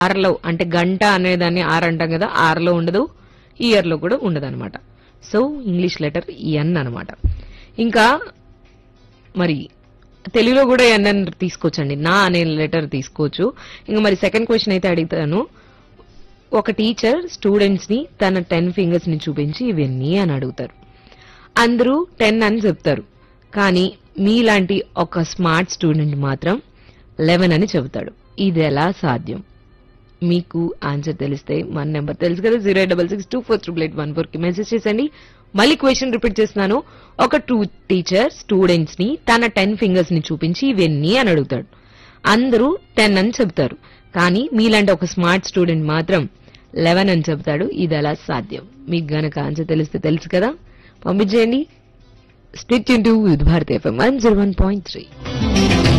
ఆర్లో అంటే గంట అనేదాన్ని ఆర్ అంటాం కదా ఆర్లో ఉండదు ఇయర్ లో కూడా ఉండదు అనమాట సో ఇంగ్లీష్ లెటర్ ఎన్ అన్నమాట ఇంకా మరి తెలుగులో కూడా ఎన్ అని తీసుకోవచ్చండి నా అనే లెటర్ తీసుకోవచ్చు ఇంకా మరి సెకండ్ క్వశ్చన్ అయితే అడుగుతాను ఒక టీచర్ స్టూడెంట్స్ ని తన టెన్ ఫింగర్స్ ని చూపించి ఇవన్నీ అని అడుగుతారు అందరూ టెన్ అని చెప్తారు కానీ మీలాంటి ఒక స్మార్ట్ స్టూడెంట్ మాత్రం లెవెన్ అని చెబుతాడు ఇది ఎలా సాధ్యం మీకు ఆన్సర్ తెలిస్తే మన నెంబర్ తెలుసు కదా zero double six two four triple eight one four కి మెసేజ్ చేసండి మళ్ళీ క్వశ్చన్ రిపీట్ చేస్తున్నాను ఒక ట్రూ టీచర్ స్టూడెంట్స్ ని తన టెన్ ఫింగర్స్ ని చూపించి ఇవన్నీ అని అడుగుతాడు అందరూ టెన్ అని చెప్తారు కానీ మీలాంటి ఒక స్మార్ట్ స్టూడెంట్ మాత్రం లెవెన్ అని చెప్తాడు ఇది ఎలా సాధ్యం మీకు గనక ఆన్సర్ తెలిస్తే తెలుసు కదా పంపించేయండి stay in tune with Bharat FM one zero one point three